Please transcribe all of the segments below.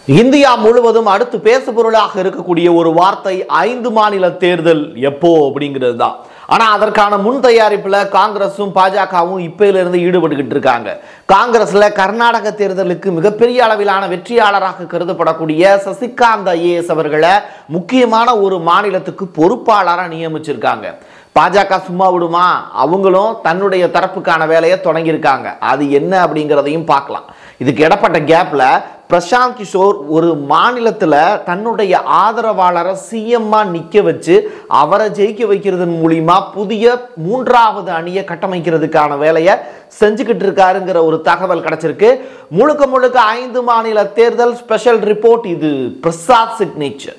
India முழுவதும் அடுத்து பேசுபொருளாக இருக்கக்கூடிய ஒரு வார்த்தை ஐந்து மாநில தேர்தல் எப்போ அப்படிங்கிறது தான் ஆனா அதற்கான முன் தயாரிப்புல காங்கிரஸும் பாஜகவும் இப்பையில இருந்து ஈடுபட்டுக்கிட்டு இருக்காங்க காங்கிரஸ்ல கர்நாடக தேர்தலுக்கு மிகப்பெரிய அளவிலான வெற்றியாளராக கருதப்படக்கூடிய சசிகாந்த் ஐஏஎஸ் அவர்களை முக்கியமான ஒரு மாநிலத்துக்கு பொறுப்பாளராக நியமிச்சிருக்காங்க பாஜக சும்மா விடுமா அவங்களும் தன்னுடைய தரப்புக்கான வேலையை தொடங்கியிருக்காங்க அது என்ன அப்படிங்கிறதையும் பார்க்கலாம் இதுக்கு இடப்பட்ட கேப்ல பிரசாந்த் கிஷோர் ஒரு மாநிலத்தில் தன்னுடைய ஆதரவாளரை சிஎம்மா நிற்க வச்சு அவரை ஜெயிக்க வைக்கிறதன் மூலியமா புதிய மூன்றாவது அணியை கட்டமைக்கிறதுக்கான வேலையை செஞ்சுக்கிட்டு இருக்காருங்கிற ஒரு தகவல் கிடைச்சிருக்கு முழுக்க முழுக்க ஐந்து மாநில தேர்தல் ஸ்பெஷல் ரிப்போர்ட் இது பிரசாத் சிக்னேச்சர்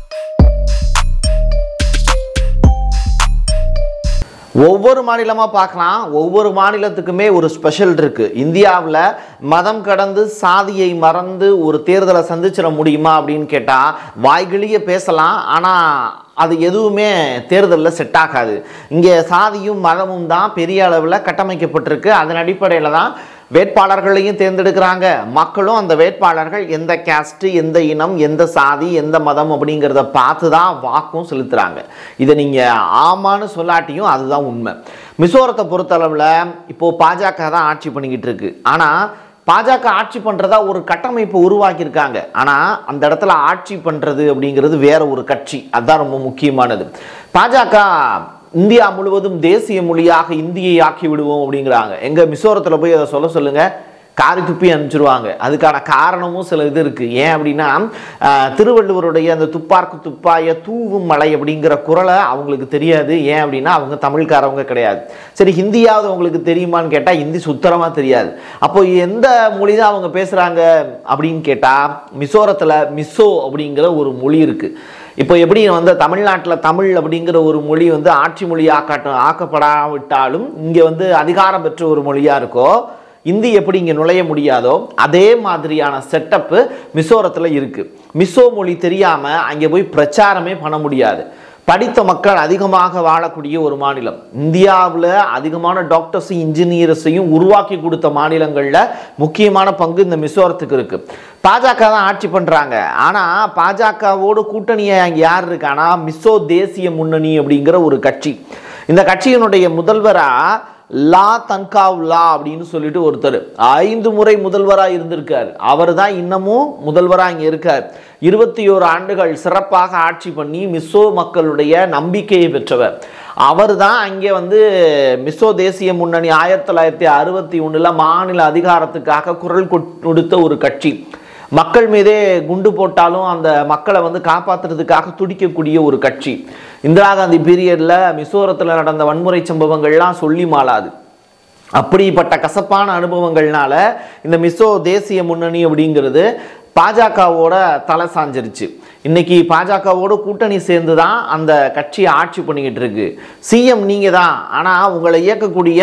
ஒவ்வொரு மாநிலமாக பார்க்கலாம் ஒவ்வொரு மாநிலத்துக்குமே ஒரு ஸ்பெஷல் இருக்கு இந்தியாவில் மதம் கடந்து சாதியை மறந்து ஒரு தேர்தலை சந்திச்சிட முடியுமா அப்படின்னு கேட்டால் வாய்கிழிய பேசலாம் ஆனால் அது எதுவுமே தேர்தலில் செட் ஆகாது இங்கே சாதியும் மதமும் தான் பெரிய அளவில் கட்டமைக்கப்பட்டிருக்கு அதன் அடிப்படையில் தான் வேட்பாளர்களையும் தேர்ந்தெடுக்கிறாங்க மக்களும் அந்த வேட்பாளர்கள் எந்த கேஸ்ட்டு எந்த இனம் எந்த சாதி எந்த மதம் அப்படிங்கிறத பார்த்து தான் வாக்கும் செலுத்துகிறாங்க இதை நீங்கள் ஆமான்னு சொல்லாட்டியும் அதுதான் உண்மை மிசோரத்தை பொறுத்தளவில் இப்போது பாஜக தான் ஆட்சி பண்ணிக்கிட்டு இருக்கு ஆனால் பாஜக ஆட்சி பண்ணுறதா ஒரு கட்டமைப்பு உருவாக்கியிருக்காங்க ஆனால் அந்த இடத்துல ஆட்சி பண்ணுறது அப்படிங்கிறது வேற ஒரு கட்சி அதுதான் ரொம்ப முக்கியமானது பாஜக இந்தியா முழுவதும் தேசிய மொழியாக இந்தியை ஆக்கி விடுவோம் அப்படிங்கிறாங்க எங்க மிசோரத்தில் போய் அதை சொல்ல சொல்லுங்க காரி துப்பி அனுப்பிச்சிருவாங்க அதுக்கான காரணமும் சில இது இருக்கு ஏன் அப்படின்னா ஆஹ், திருவள்ளுவருடைய அந்த துப்பார்க்கு துப்பாய தூவும் மலை அப்படிங்கிற குரலை அவங்களுக்கு தெரியாது ஏன் அப்படின்னா அவங்க தமிழ்காரவங்க கிடையாது சரி ஹிந்தியாவது அவங்களுக்கு தெரியுமான்னு கேட்டால் ஹிந்தி சுத்தரமாக தெரியாது அப்போ எந்த மொழி தான் அவங்க பேசுகிறாங்க அப்படின்னு கேட்டால் மிசோரத்தில் மிசோ அப்படிங்கிற ஒரு மொழி இருக்குது இப்போ எப்படி வந்து தமிழ்நாட்டில் தமிழ் அப்படிங்கிற ஒரு மொழி வந்து ஆட்சி மொழி ஆக்காட்ட ஆக்கப்படாவிட்டாலும் இங்கே வந்து அதிகாரம் பெற்ற ஒரு மொழியாக இருக்கோ இந்தி எப்படி இங்கே நுழைய முடியாதோ அதே மாதிரியான செட்டப்பு மிசோரத்தில் இருக்குது மிசோ மொழி தெரியாமல் அங்கே போய் பிரச்சாரமே பண்ண முடியாது படித்த மக்கள் அதிகமாக வாழக்கூடிய ஒரு மாநிலம் இந்தியாவில் அதிகமான டாக்டர்ஸையும் இன்ஜினியர்ஸையும் உருவாக்கி கொடுத்த மாநிலங்களில் முக்கியமான பங்கு இந்த மிசோரத்துக்கு இருக்கு பாஜக தான் ஆட்சி பண்ணுறாங்க ஆனால் பாஜகவோடு கூட்டணியை அங்கே யார் இருக்கானா மிசோ தேசிய முன்னணி அப்படிங்கிற ஒரு கட்சி இந்த கட்சியினுடைய முதல்வராக லா தன்காவ் லா அப்படின்னு சொல்லிட்டு ஒருத்தர் ஐந்து முறை முதல்வராக இருந்திருக்கார் அவர் தான் இன்னமும் முதல்வராக இங்கே இருக்கார் இருபத்தி ஓரு ஆண்டுகள் சிறப்பாக ஆட்சி பண்ணி மிசோ மக்களுடைய நம்பிக்கையை பெற்றவர் அவர் தான் அங்கே வந்து மிசோ தேசிய முன்னணி ஆயிரத்தி தொள்ளாயிரத்தி அறுபத்தி ஒன்றில் மாநில அதிகாரத்துக்காக குரல் கொட்- கொடுத்த ஒரு கட்சி மக்கள் மீதே குண்டு போட்டாலும் அந்த மக்களை வந்து காப்பாத்துறதுக்காக துடிக்கக்கூடிய ஒரு கட்சி இந்திரா காந்தி பீரியடில் மிசோரத்தில் நடந்த வன்முறை சம்பவங்கள்லாம் சொல்லி மாளாது அப்படிப்பட்ட கசப்பான அனுபவங்கள்னால இந்த மிசோ தேசிய முன்னணி அப்படிங்கிறது பாஜகவோட தலை சாஞ்சிருச்சு இன்னைக்கு பாஜகவோட கூட்டணி சேர்ந்து தான் அந்த கட்சியை ஆட்சி பண்ணிக்கிட்டு இருக்கு சிஎம் நீங்க தான் ஆனால் உங்களை இயக்கக்கூடிய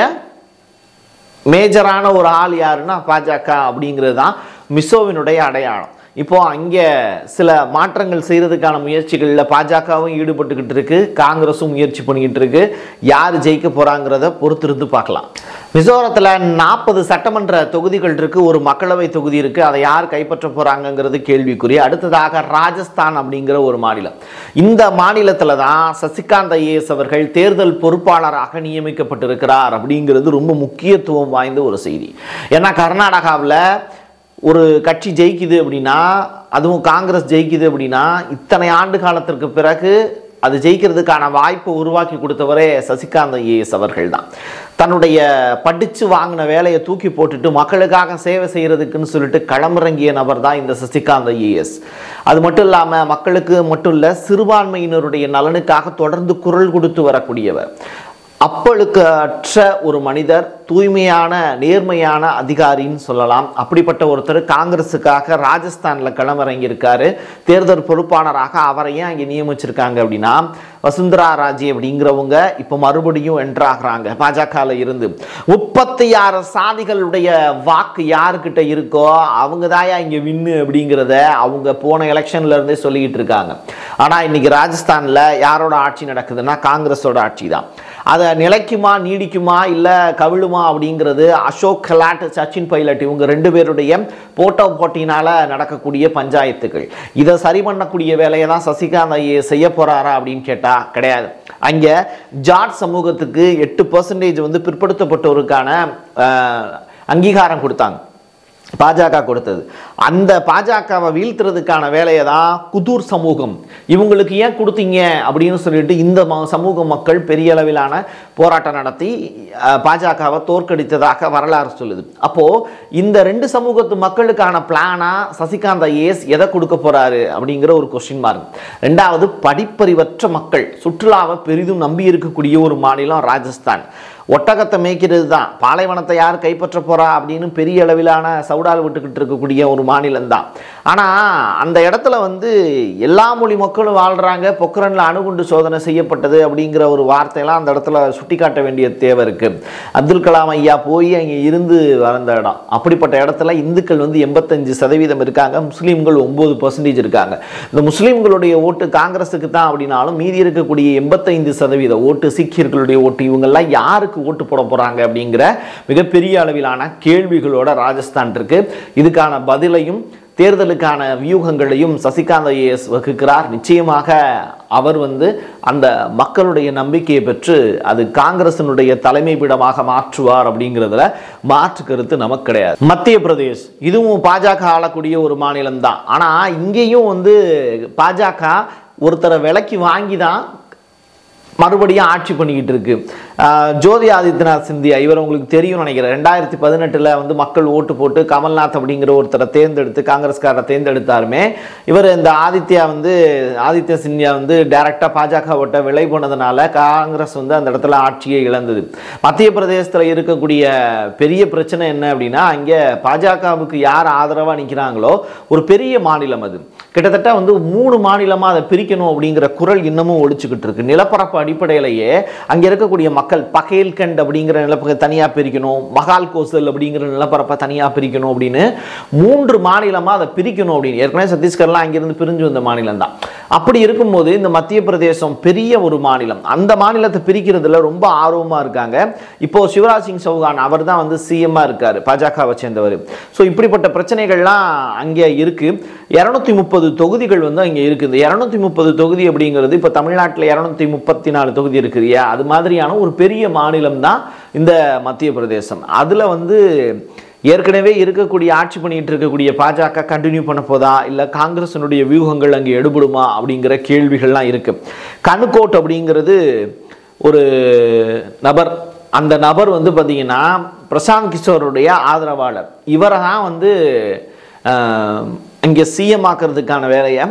மேஜரான ஒரு ஆள் யாருன்னா பாஜக அப்படிங்கிறது தான் மிசோவினுடைய அடையாளம் இப்போ அங்கே சில மாற்றங்கள் செய்யறதுக்கான முயற்சிகளில் பாஜகவும் ஈடுபட்டுக்கிட்டு இருக்கு காங்கிரஸும் முயற்சி பண்ணிக்கிட்டு இருக்கு யார் ஜெயிக்க போறாங்கிறத பொறுத்திருந்து பார்க்கலாம் மிசோரத்தில் நாற்பது சட்டமன்ற தொகுதிகள் இருக்கு ஒரு மக்களவை தொகுதி இருக்கு அதை யார் கைப்பற்ற போறாங்கங்கிறது கேள்விக்குறி அடுத்ததாக ராஜஸ்தான் அப்படிங்கிற ஒரு மாநிலம் இந்த மாநிலத்தில் தான் சசிகாந்த் ஐஏஎஸ் அவர்கள் தேர்தல் பொறுப்பாளராக நியமிக்கப்பட்டிருக்கிறார் அப்படிங்கிறது ரொம்ப முக்கியத்துவம் வாய்ந்த ஒரு செய்தி ஏன்னா கர்நாடகாவில் ஒரு கட்சி ஜெயிக்குது அப்படின்னா அதுவும் காங்கிரஸ் ஜெயிக்குது அப்படின்னா இத்தனை ஆண்டு காலத்திற்கு பிறகு அது ஜெயிக்கிறதுக்கான வாய்ப்பை உருவாக்கி கொடுத்தவரே சசிகாந்த் ஐஏஎஸ் அவர்கள் தான் தன்னுடைய படித்து வாங்கின வேலையை தூக்கி போட்டுட்டு மக்களுக்காக சேவை செய்கிறதுக்குன்னு சொல்லிட்டு களமிறங்கிய நபர் தான் இந்த சசிகாந்த் ஐஏஎஸ் அது மட்டும் இல்லாமல் மக்களுக்கு மட்டும் இல்லை சிறுபான்மையினருடைய நலனுக்காக தொடர்ந்து குரல் கொடுத்து வரக்கூடியவர் அப்பழுக்கு அற்ற ஒரு மனிதர் தூய்மையான நேர்மையான அதிகாரின்னு சொல்லலாம் அப்படிப்பட்ட ஒருத்தர் காங்கிரஸுக்காக ராஜஸ்தானில் களமிறங்கியிருக்காரு தேர்தல் பொறுப்பாளராக அவரை ஏன் அங்கே நியமிச்சிருக்காங்க அப்படின்னா வசுந்தரா ராஜே அப்படிங்கிறவங்க இப்போ மறுபடியும் என்ட்ராகிறாங்க பாஜகவில் இருந்து முப்பத்தி ஆறு சாதிகளுடைய வாக்கு யாருக்கிட்ட இருக்கோ அவங்க தாயா இங்கே வின்னு அப்படிங்கிறத அவங்க போன எலெக்ஷன்ல இருந்தே சொல்லிக்கிட்டு இருக்காங்க ஆனால் இன்னைக்கு ராஜஸ்தானில் யாரோட ஆட்சி நடக்குதுன்னா காங்கிரஸோட ஆட்சி தான் அதை நிலைக்குமா நீடிக்குமா இல்லை கவிழுமா அப்படிங்கிறது அசோக் கெலாட் சச்சின் பைலட் இவங்க ரெண்டு பேருடைய போட்டோ போட்டினால நடக்கக்கூடிய பஞ்சாயத்துகள் இதை சரி பண்ணக்கூடிய வேலையை தான் சசிகாந்த் ஐஏஎஸ் செய்ய போறாரா அப்படின்னு கேட்டா கிடையாது அங்கே ஜாட் சமூகத்துக்கு எட்டு பர்சன்டேஜ் வந்து பிற்படுத்தப்பட்டோருக்கான அஹ், அங்கீகாரம் கொடுத்தாங்க பாஜக கொடுத்தது அந்த பாஜகவை வீழ்த்துறதுக்கான வேலையை தான் குதூர் சமூகம் இவங்களுக்கு ஏன் கொடுத்தீங்க அப்படின்னு சொல்லிட்டு இந்த ம- சமூக மக்கள் பெரிய அளவிலான போராட்டம் நடத்தி அஹ், பாஜகவை தோற்கடித்ததாக வரலாறு சொல்லுது அப்போ இந்த ரெண்டு சமூகத்து மக்களுக்கான பிளானா சசிகாந்த் ஐஏஎஸ் எதை கொடுக்க போறாரு அப்படிங்கிற ஒரு கொஸ்டின் மார்க் ரெண்டாவது படிப்பறிவற்ற மக்கள் சுற்றுலாவை பெரிதும் நம்பி இருக்கக்கூடிய ஒரு மாநிலம் ராஜஸ்தான் ஒட்டகத்தை மேய்க்கிறது தான் பாலைவனத்தை யார் கைப்பற்ற போறா அப்படின்னு பெரிய அளவிலான சவுடால் விட்டுக்கிட்டு இருக்கக்கூடிய ஒரு மாநிலம் தான் ஆனால் அந்த இடத்துல வந்து எல்லா மொழி மக்களும் வாழ்கிறாங்க பொக்ரனில் அணுகுண்டு சோதனை செய்யப்பட்டது அப்படிங்கிற ஒரு வார்த்தையெல்லாம் அந்த இடத்துல சுட்டிக்காட்ட வேண்டிய தேவை இருக்குது அப்துல் கலாம் ஐயா போய் அங்கே இருந்து வளர்ந்த இடம் அப்படிப்பட்ட இடத்துல இந்துக்கள் வந்து எண்பத்தஞ்சு சதவீதம் இருக்காங்க முஸ்லீம்கள் ஒம்பது பர்சன்டேஜ் இருக்காங்க இந்த முஸ்லீம்களுடைய ஓட்டு காங்கிரஸுக்கு தான் அப்படின்னாலும் மீதி இருக்கக்கூடிய எண்பத்தைந்து சதவீத ஓட்டு சீக்கியர்களுடைய ஓட்டு இவங்கெல்லாம் யாருக்கு ஓட்டு போட போறாங்க அப்படிங்கிற மிகப்பெரிய அளவிலான கேள்விகளோட ராஜஸ்தான் இருக்கு இதுக்கான பதிலையும் தேர்தலுக்கான வியூகங்களையும் சசிகாந்த் ஐஏஎஸ் வகுக்கிறார் நிச்சயமாக அவர் வந்து அந்த மக்களுடைய நம்பிக்கையை பெற்று அது காங்கிரசினுடைய தலைமைப்பிடமாக மாற்றுவார் அப்படிங்கிறதுல மாற்று கருத்து நமக்கு கிடையாது மத்திய பிரதேஷ் இதுவும் பாஜக ஆளக்கூடிய ஒரு மாநிலம் தான் ஆனால் இங்கேயும் வந்து பாஜக ஒருத்தரை விலைக்கு வாங்கி தான் மறுபடியும் ஆட்சி பண்ணிக்கிட்டு இருக்கு ஆஹ் ஜோதி ஆதித்யநாத் சிந்தியா இவர் உங்களுக்கு தெரியும் நினைக்கிறேன் ரெண்டாயிரத்தி பதினெட்டில் வந்து மக்கள் ஓட்டு போட்டு கமல்நாத் அப்படிங்கிற ஒருத்தரை தேர்ந்தெடுத்து காங்கிரஸ்காரரை தேர்ந்தெடுத்தாருமே இவர் இந்த ஆதித்யா வந்து ஆதித்ய சிந்தியா வந்து டைரக்டாக பாஜக ஓட்ட விலை போனதுனால காங்கிரஸ் வந்து அந்த இடத்துல ஆட்சியை இழந்தது மத்திய பிரதேசத்தில் இருக்கக்கூடிய பெரிய பிரச்சனை என்ன அப்படின்னா அங்கே பாஜகவுக்கு யார் ஆதரவாக நிற்கிறாங்களோ ஒரு பெரிய மாநிலம் அது கிட்டத்தட்ட வந்து மூணு மாநிலமாக அதை பிரிக்கணும் அப்படிங்கிற குரல் இன்னமும் ஒழிச்சுக்கிட்டு இருக்கு நிலப்பரப்பு அடிப்படையிலேயே அங்கே இருக்கக்கூடிய மக்கள் பகேல்கண்ட் அப்படிங்கிற நிலப்பரப்பை தனியாக பிரிக்கணும் மகால் கோசல் அப்படிங்கிற நிலப்பரப்பை தனியாக பிரிக்கணும் அப்படின்னு மூன்று மாநிலமாக அதை பிரிக்கணும் அப்படின்னு ஏற்கனவே சத்தீஸ்கர்லாம் அங்கிருந்து பிரிஞ்சு வந்த மாநிலம் தான் அப்படி இருக்கும்போது இந்த மத்திய பிரதேசம் பெரிய ஒரு மாநிலம் அந்த மாநிலத்தை பிரிக்கிறதுல ரொம்ப ஆர்வமாக இருக்காங்க இப்போ சிவராஜ் சிங் சௌகான் அவர் தான் வந்து சிஎம்மாக இருக்கார் பாஜகவை சேர்ந்தவர் ஸோ இப்படிப்பட்ட பிரச்சனைகள்லாம் அங்கே இருக்கு இரநூத்தி முப்பது தொகுதிகள் வந்து அங்கே இருக்குது இந்த இரநூத்தி முப்பது தொகுதி அப்படிங்கிறது இப்போ தமிழ்நாட்டில் இரநூத்தி முப்பத்தி நாலு தொகுதி இருக்கு இல்லையா அது மாதிரியான ஒரு பெரிய மாநிலம் தான் இந்த மத்திய பிரதேசம் அதில் வந்து ஏற்கனவே இருக்கக்கூடிய ஆட்சி பண்ணிட்டு இருக்கக்கூடிய பாஜக கண்டினியூ பண்ண போதா இல்லை காங்கிரஸினுடைய வியூகங்கள் அங்கே எடுபடுமா அப்படிங்கிற கேள்விகள்லாம் இருக்கு கணுக்கோட் அப்படிங்கிறது ஒரு நபர் அந்த நபர் வந்து பார்த்தீங்கன்னா பிரசாந்த் கிஷோருடைய ஆதரவாளர் இவரை தான் வந்து ஆஹ், இங்கே சிஎம் ஆக்கிறதுக்கான வேலையை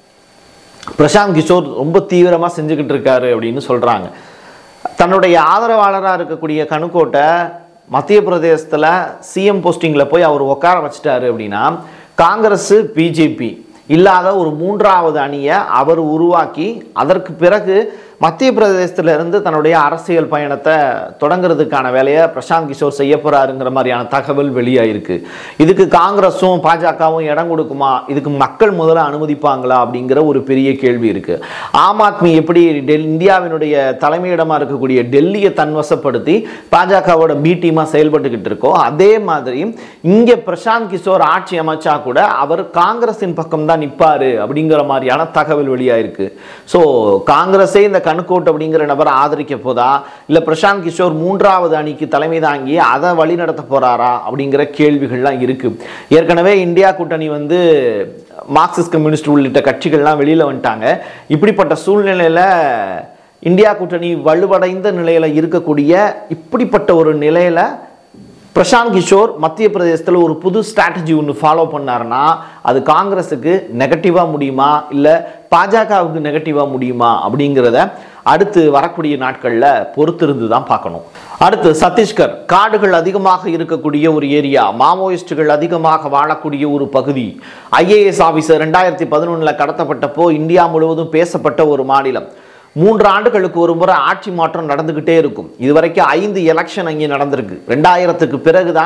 பிரசாந்த் கிஷோர் ரொம்ப தீவிரமாக செஞ்சுக்கிட்டு இருக்காரு அப்படின்னு சொல்கிறாங்க தன்னுடைய ஆதரவாளராக இருக்கக்கூடிய கணுக்கோட்டை மத்திய பிரதேசத்தில் சிஎம் போஸ்டிங்கில் போய் அவர் உட்கார வச்சிட்டாரு அப்படின்னா காங்கிரஸ் பிஜேபி இல்லாத ஒரு மூன்றாவது அணியை அவர் உருவாக்கி அதற்கு பிறகு மத்திய பிரதேசத்துல இருந்து தன்னுடைய அரசியல் பயணத்தை தொடங்குறதுக்கான வேலையை பிரசாந்த் கிஷோர் செய்ய போறாருங்கிற மாதிரியான தகவல் வெளியாயிருக்கு இதுக்கு காங்கிரஸும் பாஜகவும் இடம் கொடுக்குமா இதுக்கு மக்கள் முதல்ல அனுமதிப்பாங்களா அப்படிங்கிற ஒரு பெரிய கேள்வி இருக்கு ஆம் ஆத்மி எப்படி டெல் இந்தியாவினுடைய தலைமையிடமா இருக்கக்கூடிய டெல்லியை தன்வசப்படுத்தி பாஜகவோட பி டீமா செயல்பட்டுக்கிட்டு இருக்கோ அதே மாதிரி இங்க பிரசாந்த் கிஷோர் ஆட்சி அமைச்சா கூட அவர் காங்கிரஸின் பக்கம் தான் நிற்பாரு அப்படிங்கிற மாதிரியான தகவல் வெளியாயிருக்கு ஸோ காங்கிரஸே இந்த கணுக்கோட் அப்படிங்கிற நபரை ஆதரிக்க போதா இல்லை பிரசாந்த் கிஷோர் மூன்றாவது அணிக்கு தலைமை தாங்கி அதை வழி நடத்த போறாரா அப்படிங்கிற கேள்விகள்லாம் இருக்கு ஏற்கனவே இந்தியா கூட்டணி வந்து மார்க்சிஸ்ட் கம்யூனிஸ்ட் உள்ளிட்ட கட்சிகள்லாம் வெளியில வந்துட்டாங்க இப்படிப்பட்ட சூழ்நிலையில இந்தியா கூட்டணி வலுவடைந்த நிலையில இருக்கக்கூடிய இப்படிப்பட்ட ஒரு நிலையில பிரசாந்த் கிஷோர் மத்திய பிரதேசத்தில் ஒரு புது ஸ்ட்ராட்டஜி ஒன்று ஃபாலோ பண்ணாருன்னா அது காங்கிரஸுக்கு நெகட்டிவாக முடியுமா இல்லை பாஜகவுக்கு நெகட்டிவாக முடியுமா அப்படிங்கிறத அடுத்து வரக்கூடிய நாட்களில் பொறுத்திருந்து தான் பார்க்கணும் அடுத்து சத்தீஸ்கர் காடுகள் அதிகமாக இருக்கக்கூடிய ஒரு ஏரியா மாவோயிஸ்டுகள் அதிகமாக வாழக்கூடிய ஒரு பகுதி ஐஏஎஸ் ஆஃபீஸர் ரெண்டாயிரத்தி பதினொன்றில் கடத்தப்பட்டப்போ இந்தியா முழுவதும் பேசப்பட்ட ஒரு மாநிலம் மூன்று ஆண்டுகளுக்கு ஒரு முறை ஆட்சி மாற்றம் நடந்துக்கிட்டே இருக்கும் இதுவரைக்கும் ஐந்து எலெக்ஷன் அங்கே நடந்திருக்கு ரெண்டாயிரத்துக்கு பிறகு தான்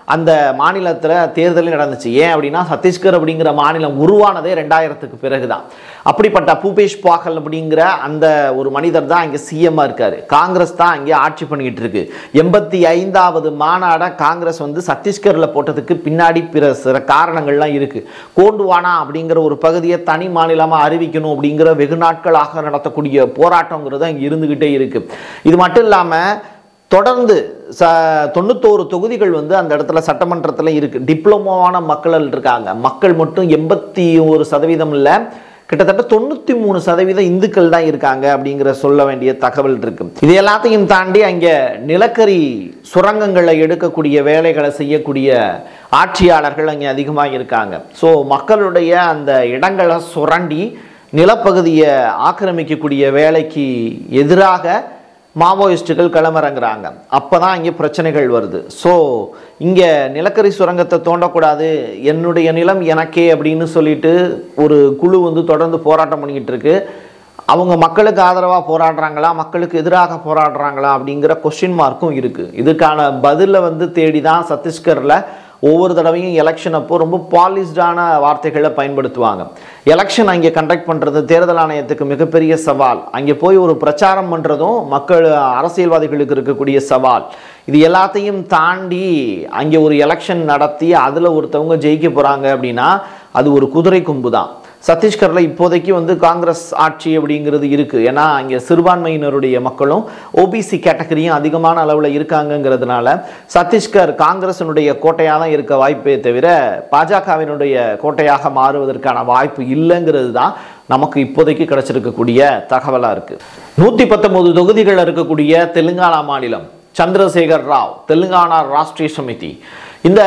அந்த மாநிலத்தில் தேர்தலே நடந்துச்சு ஏன் அப்படின்னா சத்தீஸ்கர் அப்படிங்கிற மாநிலம் உருவானதே ரெண்டாயிரத்துக்கு பிறகு தான் அப்படிப்பட்ட பூபேஷ் பாகல் அப்படிங்கிற அந்த ஒரு மனிதர் தான் இங்கே சிஎம்மாக இருக்காரு காங்கிரஸ் தான் இங்கே ஆட்சி பண்ணிக்கிட்டு இருக்கு எண்பத்தி ஐந்தாவது மாநாட காங்கிரஸ் வந்து சத்தீஸ்கரில் போட்டதுக்கு பின்னாடி பிற சில காரணங்கள்லாம் இருக்கு கோண்டுவானா அப்படிங்கிற ஒரு பகுதியை தனி மாநிலமாக அறிவிக்கணும் அப்படிங்கிற வெகு நாட்களாக நடத்தக்கூடிய போராட்டங்கிறது அங்கே இருந்துக்கிட்டே இருக்கு இது மட்டும் இல்லாமல் தொடர்ந்து ச தொண்ணூத்தோரு தொகுதிகள் வந்து அந்த இடத்துல சட்டமன்றத்தில் இருக்கு டிப்ளமோவான மக்கள் இருக்காங்க மக்கள் மட்டும் எண்பத்தி ஒரு சதவீதம் இல்லை கிட்டத்தட்ட தொண்ணூற்றி மூணு சதவீதம் இந்துக்கள் தான் இருக்காங்க அப்படிங்கிற சொல்ல வேண்டிய தகவல் இருக்கு இது எல்லாத்தையும் தாண்டி அங்கே நிலக்கரி சுரங்கங்களை எடுக்கக்கூடிய வேலைகளை செய்யக்கூடிய ஆட்சியாளர்கள் அங்கே அதிகமாக இருக்காங்க ஸோ மக்களுடைய அந்த இடங்களை சுரண்டி நிலப்பகுதியை ஆக்கிரமிக்கக்கூடிய வேலைக்கு எதிராக மாவோயிஸ்ட்டுகள் களமிறங்குறாங்க அப்போ தான் இங்கே பிரச்சனைகள் வருது ஸோ இங்கே நிலக்கரி சுரங்கத்தை தோண்டக்கூடாது என்னுடைய நிலம் எனக்கே அப்படின்னு சொல்லிட்டு ஒரு குழு வந்து தொடர்ந்து போராட்டம் பண்ணிக்கிட்டு இருக்கு அவங்க மக்களுக்கு ஆதரவாக போராடுறாங்களா மக்களுக்கு எதிராக போராடுறாங்களா அப்படிங்கிற கொஸ்டின் மார்க்கும் இருக்குது இதுக்கான பதிலை வந்து தேடி தான் சத்தீஸ்கரில் ஒவ்வொரு தடவையும் எலெக்ஷன் அப்போ ரொம்ப பாலிஷ்டான வார்த்தைகளை பயன்படுத்துவாங்க எலெக்ஷன் அங்கே கண்டக்ட் பண்ணுறது தேர்தல் ஆணையத்துக்கு மிகப்பெரிய சவால் அங்கே போய் ஒரு பிரச்சாரம் பண்ணுறதும் மக்கள் அரசியல்வாதிகளுக்கு இருக்கக்கூடிய சவால் இது எல்லாத்தையும் தாண்டி அங்கே ஒரு எலெக்ஷன் நடத்தி அதில் ஒருத்தவங்க ஜெயிக்க போகிறாங்க அப்படின்னா அது ஒரு குதிரை கொம்பு தான் சத்தீஸ்கரில் இப்போதைக்கு வந்து காங்கிரஸ் ஆட்சி அப்படிங்கிறது இருக்குது ஏன்னா இங்கே சிறுபான்மையினருடைய மக்களும் ஓபிசி கேட்டகரியும் அதிகமான அளவில் இருக்காங்கங்கிறதுனால சத்தீஸ்கர் காங்கிரஸினுடைய கோட்டையாக தான் இருக்க வாய்ப்பே தவிர பாஜகவினுடைய கோட்டையாக மாறுவதற்கான வாய்ப்பு இல்லைங்கிறது தான் நமக்கு இப்போதைக்கு கிடைச்சிருக்கக்கூடிய தகவலாக இருக்குது நூற்றி பத்தொன்பது தொகுதிகள் இருக்கக்கூடிய தெலுங்கானா மாநிலம் சந்திரசேகர் ராவ் தெலுங்கானா ராஷ்டிரிய சமிதி இந்த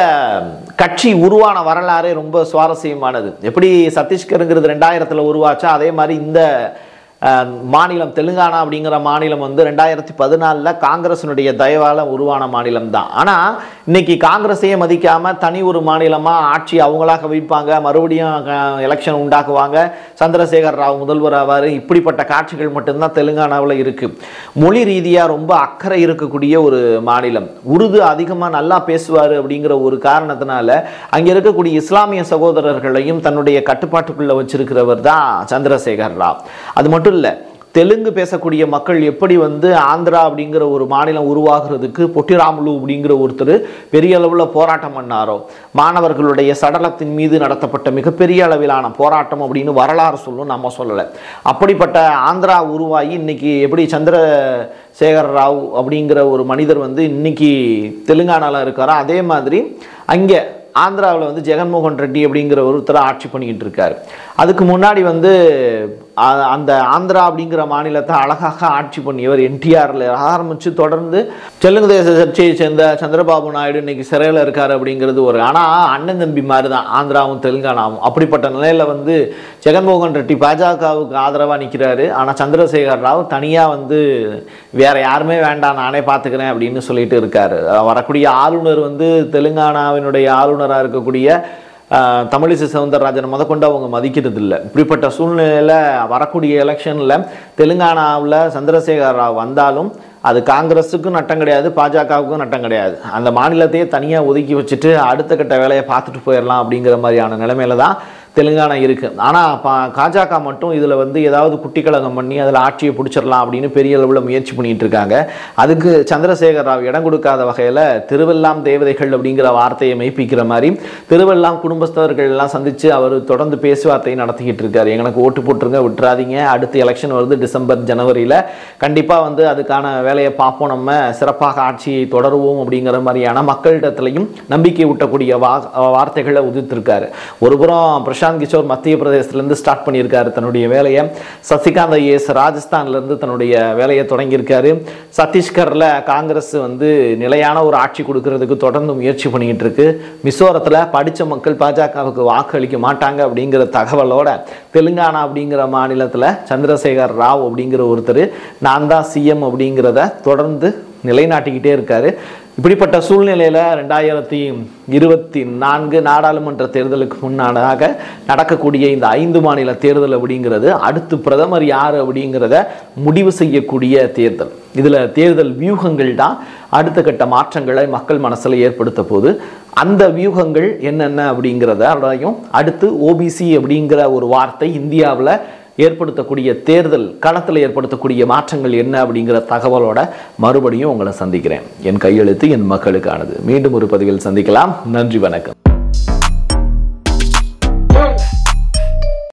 கட்சி உருவான வரலாறே ரொம்ப சுவாரஸ்யமானது எப்படி சத்தீஸ்கருங்கிறது ரெண்டாயிரத்தில் உருவாச்சா அதே மாதிரி இந்த அஹ், மாநிலம் தெலுங்கானா அப்படிங்கிற மாநிலம் வந்து ரெண்டாயிரத்தி பதினாலில் காங்கிரஸினுடைய தயவால உருவான மாநிலம் தான் ஆனால் இன்னைக்கு காங்கிரஸையே மதிக்காம தனி ஒரு மாநிலமாக ஆட்சி அவங்களாக வைப்பாங்க மறுபடியும் எலெக்ஷன் உண்டாக்குவாங்க சந்திரசேகர் ராவ் முதல்வர் ஆவார் இப்படிப்பட்ட காட்சிகள் மட்டும்தான் தெலுங்கானாவில் இருக்கு மொழி ரீதியாக ரொம்ப அக்கறை இருக்கக்கூடிய ஒரு மாநிலம் உருது அதிகமாக நல்லா பேசுவார் அப்படிங்கிற ஒரு காரணத்தினால அங்கே இருக்கக்கூடிய இஸ்லாமிய சகோதரர்களையும் தன்னுடைய கட்டுப்பாட்டுக்குள்ள வச்சிருக்கிறவர் தான் சந்திரசேகர் ராவ் அது மட்டும் இல்லை தெலுங்கு பேசக்கூடிய மக்கள் எப்படி வந்து ஆந்திரா அப்படிங்கிற ஒரு மாநிலம் உருவாகிறதுக்கு பொட்டிராமுலு அப்படிங்கிற ஒருத்தர் பெரிய அளவில் போராட்டம் பண்ணாரோ மாணவர்களுடைய சடலத்தின் மீது நடத்தப்பட்ட மிகப்பெரிய அளவிலான போராட்டம் அப்படின்னு வரலாறு சொல்லும் நம்ம சொல்லலை அப்படிப்பட்ட ஆந்திரா உருவாகி இன்னைக்கு எப்படி சந்திரசேகர ராவ் அப்படிங்கிற ஒரு மனிதர் வந்து இன்னைக்கு தெலுங்கானாவில் இருக்காரோ அதே மாதிரி அங்கே ஆந்திராவில் வந்து ஜெகன்மோகன் ரெட்டி அப்படிங்கிற ஒருத்தர் ஆட்சி பண்ணிக்கிட்டு இருக்காரு அதுக்கு முன்னாடி வந்து அ- அந்த ஆந்திரா அப்படிங்கிற மாநிலத்தை அழகாக ஆட்சி பண்ணியவர் என்டிஆர்ல ஆரம்பித்து தொடர்ந்து தெலுங்கு தேச கட்சியை சேர்ந்த சந்திரபாபு நாயுடு இன்னைக்கு சிறையில் இருக்காரு அப்படிங்கிறது ஒரு ஆனால் அண்ணன் தம்பி மாதிரி தான் ஆந்திராவும் தெலுங்கானாவும் அப்படிப்பட்ட நிலையில் வந்து ஜெகன்மோகன் ரெட்டி பாஜகவுக்கு ஆதரவாக நிற்கிறாரு ஆனால் சந்திரசேகர் ராவ் தனியாக வந்து வேற யாருமே வேண்டாம் நானே பார்த்துக்கிறேன் அப்படின்னு சொல்லிட்டு இருக்காரு அஹ் வரக்கூடிய ஆளுநர் வந்து தெலுங்கானாவினுடைய ஆளுநராக இருக்கக்கூடிய ஆஹ், தமிழிசை சவுந்தரராஜன் முதற்கொண்டு அவங்க மதிக்கிறது இல்லை இப்படிப்பட்ட சூழ்நிலையில் வரக்கூடிய எலெக்ஷனில் தெலுங்கானாவில் சந்திரசேகர் ராவ் வந்தாலும் அது காங்கிரஸுக்கும் நட்டம் கிடையாது பாஜகவுக்கும் நட்டம் கிடையாது அந்த மாநிலத்தையே தனியாக ஒதுக்கி வச்சுட்டு அடுத்த கட்ட வேலையை பார்த்துட்டு போயிடலாம் அப்படிங்கிற மாதிரியான நிலைமையில தான் தெலுங்கானா இருக்குது ஆனால் பா பாஜக மட்டும் இதில் வந்து ஏதாவது குட்டிக்கழகம் பண்ணி அதில் ஆட்சியை பிடிச்சிடலாம் அப்படின்னு பெரிய அளவில் முயற்சி பண்ணிட்டு இருக்காங்க அதுக்கு சந்திரசேகர் ராவ் இடம் கொடுக்காத வகையில் திருவெல்லாம் தேவதைகள் அப்படிங்கிற வார்த்தையை மெய்ப்பிக்கிற மாதிரி திருவெல்லாம் குடும்பஸ்தவர்கள் எல்லாம் சந்தித்து அவர் தொடர்ந்து பேச்சுவார்த்தை நடத்திக்கிட்டு இருக்காரு எங்களுக்கு ஓட்டு போட்டுருங்க விட்டுறாதீங்க அடுத்த எலெக்ஷன் வருது டிசம்பர் ஜனவரியில் கண்டிப்பாக வந்து அதுக்கான வேலையை பார்ப்போம் நம்ம சிறப்பாக ஆட்சியை தொடருவோம் அப்படிங்கிற மாதிரியான மக்களிடத்துலையும் நம்பிக்கை ஊட்டக்கூடிய வா வார்த்தைகளை உதிர்த்திருக்காரு ஒருபுறம் பிரசாந்த் கிஷோர் மத்திய பிரதேசத்துலேருந்து ஸ்டார்ட் பண்ணியிருக்காரு தன்னுடைய வேலையை சசிகாந்த் ஐஏஎஸ் ராஜஸ்தான்லேருந்து தன்னுடைய வேலையை தொடங்கியிருக்காரு சத்தீஸ்கரில் காங்கிரஸ் வந்து நிலையான ஒரு ஆட்சி கொடுக்கறதுக்கு தொடர்ந்து முயற்சி பண்ணிக்கிட்டு இருக்கு மிசோரத்தில் படித்த மக்கள் பாஜகவுக்கு வாக்களிக்க மாட்டாங்க அப்படிங்கிற தகவலோட தெலுங்கானா அப்படிங்கிற மாநிலத்தில் சந்திரசேகர் ராவ் அப்படிங்கிற ஒருத்தர் நான் தான் சிஎம் அப்படிங்கிறத தொடர்ந்து நிலைநாட்டிக்கிட்டே இருக்காரு இப்படிப்பட்ட சூழ்நிலையில் ரெண்டாயிரத்தி இருபத்தி நான்கு நாடாளுமன்ற தேர்தலுக்கு முன்னாடாக நடக்கக்கூடிய இந்த ஐந்து மாநில தேர்தல் அப்படிங்கிறது அடுத்து பிரதமர் யார் அப்படிங்கிறத முடிவு செய்யக்கூடிய தேர்தல் இதில் தேர்தல் வியூகங்கள் தான் அடுத்த கட்ட மாற்றங்களை மக்கள் மனசில் ஏற்படுத்த போது அந்த வியூகங்கள் என்னென்ன அப்படிங்கிறத அதையும் அடுத்து ஓபிசி அப்படிங்கிற ஒரு வார்த்தை இந்தியாவில் ஏற்படுத்தக்கூடிய தேர்தல் களத்தில் ஏற்படுத்தக்கூடிய மாற்றங்கள் என்ன அப்படிங்கிற தகவலோட மறுபடியும் உங்களை சந்திக்கிறேன் என் கையெழுத்து என் மக்களுக்கானது மீண்டும் ஒரு பதிவில் சந்திக்கலாம் நன்றி வணக்கம்